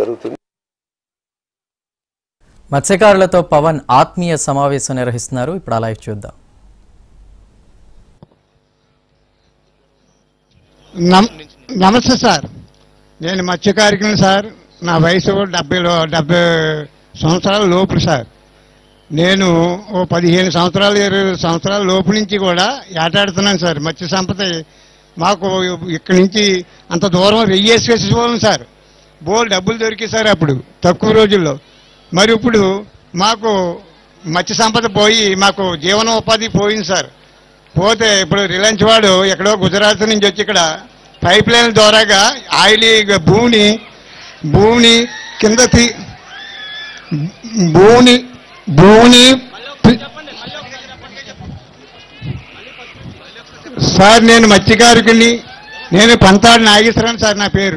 జరుగుతుంది మత్స్యకారులతో పవన్ ఆత్మీయ సమావేశం నిర్వహిస్తున్నారు ఇప్పుడు అలా చూద్దాం నమ నమస్తే సార్ నేను మత్స్యకారికని సార్ నా వయసు డెబ్బైలో డెబ్బై సంవత్సరాల లోపు సార్ నేను ఓ పదిహేను సంవత్సరాలు ఇరవై సంవత్సరాల లోపు నుంచి కూడా ఏటాడుతున్నాను సార్ మత్స్య సంపద మాకు ఇక్కడి నుంచి అంత దూరం రెయ్యేసి వేసేవాళ్ళం సార్ బోల్ డబ్బులు దొరికి సార్ అప్పుడు తక్కువ రోజుల్లో మరి ఇప్పుడు మాకు మత్స్య సంపద పోయి మాకు జీవనోపాధి పోయింది సార్ పోతే ఇప్పుడు రిలయన్స్ వాడు ఎక్కడో గుజరాత్ నుంచి వచ్చి ఇక్కడ పైప్ లైన్ ద్వారాగా ఆయిల్ భూమిని భూమిని కింద తీ భూమిని భూమిని తీ- సార్ నేను మత్స్యకారుకుని నేను పంతాడు నాగేశ్వరరావు సార్ నా పేరు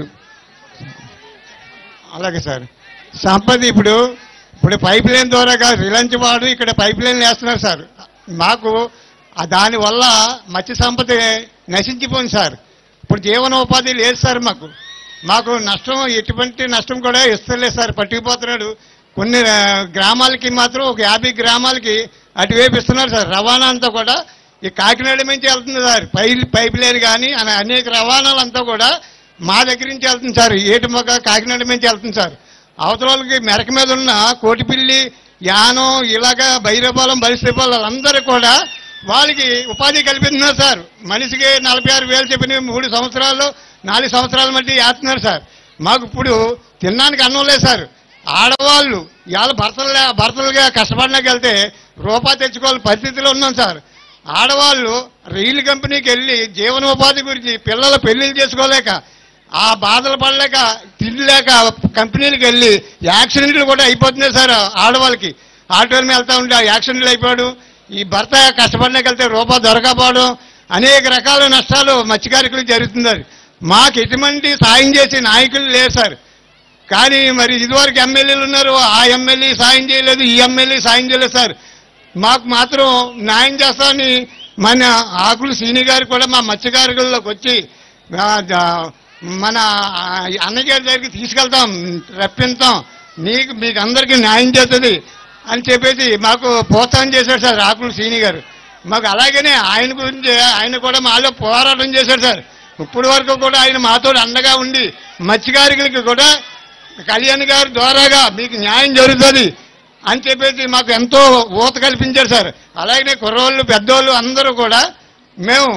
అలాగే సార్ సంపద ఇప్పుడు ఇప్పుడు పైప్ లైన్ ద్వారా కాదు రిలయన్స్ వాడు ఇక్కడ పైప్ లైన్ వేస్తున్నారు సార్ మాకు ఆ దానివల్ల మత్స్య సంపద నశించిపోయింది సార్ ఇప్పుడు జీవనోపాధి లేదు సార్ మాకు మాకు నష్టం ఎటువంటి నష్టం కూడా ఇస్తలేదు సార్ పట్టుకుపోతున్నాడు కొన్ని ఆ, గ్రామాలకి మాత్రం ఒక యాభై గ్రామాలకి అటువైపు ఇస్తున్నారు సార్ రవాణా అంతా కూడా ఈ కాకినాడ నుంచి వెళ్తుంది సార్ పై పైప్ లైన్ కానీ అనే- అనేక రవాణాలంతా కూడా మా దగ్గర నుంచి వెళ్తుంది సార్ ఏటి మొక్క కాకినాడ నుంచి వెళ్తుంది సార్ అవతల వాళ్ళకి మెరక మీద ఉన్న కోటిపిల్లి యానం ఇలాగా భైరపాలెం బలిశ్రీపాలెం వాళ్ళందరూ కూడా వాళ్ళకి ఉపాధి కల్పిస్తున్నారు సార్ మనిషికి నలభై ఆరు వేలు చెప్పిన మూడు సంవత్సరాల్లో నాలుగు సంవత్సరాల మధ్య వేస్తున్నారు సార్ మాకు ఇప్పుడు తినడానికి అన్నం లేదు సార్ ఆడవాళ్ళు ఇవాళ భర్తలు భర్తలుగా కష్టపడడానికి వెళ్తే రూపాయి తెచ్చుకోవాలి పరిస్థితిలో ఉన్నాం సార్ ఆడవాళ్ళు రైలు కంపెనీకి వెళ్ళి జీవనోపాధి గురించి పిల్లల పెళ్లిళ్ళు చేసుకోలేక ఆ బాధలు పడలేక తినలేక కంపెనీలకు వెళ్ళి యాక్సిడెంట్లు కూడా అయిపోతున్నాయి సార్ ఆడవాళ్ళకి ఆటోల మీద వెళ్తా ఉంటే ఆ యాక్సిడెంట్లు అయిపోవడం ఈ భర్త కష్టపడడానికి వెళ్తే రూపాయి దొరకపోవడం అనేక రకాల నష్టాలు మత్స్యకారికులకు జరుగుతున్నారు మాకు ఎటువంటి సాయం చేసే నాయకులు లేరు సార్ కానీ మరి ఇదివరకు ఎమ్మెల్యేలు ఉన్నారు ఆ ఎమ్మెల్యే సాయం చేయలేదు ఈ ఎమ్మెల్యే సాయం చేయలేదు సార్ మాకు మాత్రం న్యాయం చేస్తామని మన ఆకులు సీని గారు కూడా మా మత్స్యకారులలోకి వచ్చి ఆ, జా- మన ఆ, అన్నగారి దగ్గరికి తీసుకెళ్తాం రప్పిస్తాం నీకు మీకు అందరికీ న్యాయం చేస్తుంది అని చెప్పేసి మాకు ప్రోత్సాహం చేశాడు సార్ ఆకులు సీని గారు మాకు అలాగనే ఆయన గురించి ఆయన కూడా మాలో పోరాటం చేశాడు సార్ ఇప్పటి వరకు కూడా ఆయన మాతో అండగా ఉండి మత్స్యకారులకి కూడా కళ్యాణ్ గారి ద్వారాగా మీకు న్యాయం జరుగుతుంది అని చెప్పేసి మాకు ఎంతో ఊత కల్పించారు సార్ అలాగనే కుర్రోళ్ళు పెద్దోళ్ళు అందరూ కూడా మేము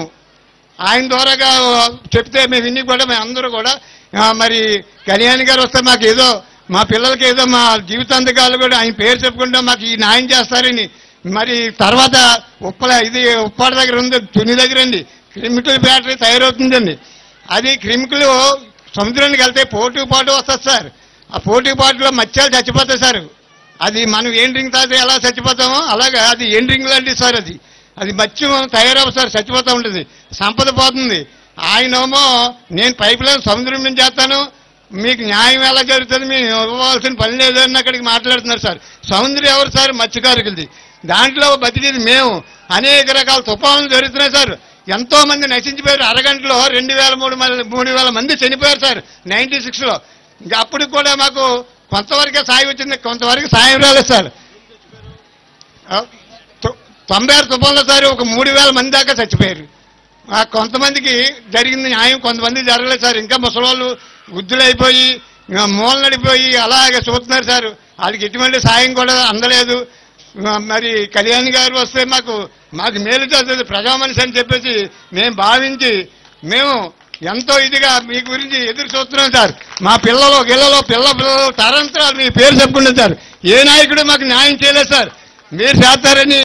ఆయన ద్వారాగా చెప్తే మేము విని కూడా మేము అందరూ కూడా ఆ, మరి కళ్యాణ్ గారు వస్తే మాకు ఏదో మా పిల్లలకి ఏదో మా జీవితాంతకాలు కూడా ఆయన పేరు చెప్పుకుంటే మాకు ఈ న్యాయం చేస్తారని మరి తర్వాత ఉప్పల ఇది ఉప్పాడ దగ్గర ఉంది తుని దగ్గర అండి క్రిమికల్ బ్యాటరీ తయారవుతుందండి అది క్రిమికలు సముద్రానికి వెళ్తే పోటీ పాటు వస్తుంది సార్ ఆ పోటీ పాటులో మత్స్యాలు చచ్చిపోతాయి సార్ అది మనం ఏం డ్రింక్ తాగితే ఎలా చచ్చిపోతామో అలాగే అది ఏం డ్రింక్ లాంటిది సార్ అది అది మత్స్యం తయారవు సార్ చచ్చిపోతూ ఉంటుంది సంపద పోతుంది ఆయనేమో నేను పైప్ లైన్ సముద్రం నుంచి చేస్తాను మీకు న్యాయం ఎలా జరుగుతుంది మేము ఇవ్వాల్సిన పని లేదు అని అక్కడికి మాట్లాడుతున్నారు సార్ సముద్రం ఎవరు సార్ మత్స్యకారులది దాంట్లో బతికేది మేము అనేక రకాల తుఫానులు జరుగుతున్నాయి సార్ ఎంతో మంది నశించిపోయారు అరగంటలో రెండు వేల మూడు మంది మూడు వేల మంది చనిపోయారు సార్ నైన్టీ సిక్స్లో ఇంకా అప్పుడు కూడా మాకు కొంతవరకే సాయం వచ్చింది కొంతవరకు సాయం రాలేదు సార్ ఆ, తొ- తొంభై ఆరు తుఫాన్లో సార్ ఒక మూడు వేల మంది దాకా చచ్చిపోయారు ఆ కొంతమందికి జరిగింది న్యాయం కొంతమంది జరగలేదు సార్ ఇంకా ముసలోళ్ళు వృద్ధులైపోయి ఇంకా మూలనడిపోయి అలాగే చూస్తున్నారు సార్ వాళ్ళకి ఎటువంటి సాయం కూడా అందలేదు ఆ, మరి కళ్యాణ్ గారు వస్తే మాకు మాకు మేలు చేస్తుంది ప్రజా మనిషి అని చెప్పేసి మేము భావించి మేము ఎంతో ఇదిగా మీ గురించి ఎదురు చూస్తున్నాం సార్ మా పిల్లలు గిల్లలో పిల్ల పిల్లలు తరంతరాలు మీ పేరు చెప్పుకుంటాం సార్ ఏ నాయకుడు మాకు న్యాయం చేయలేదు సార్ మీరు చేస్తారని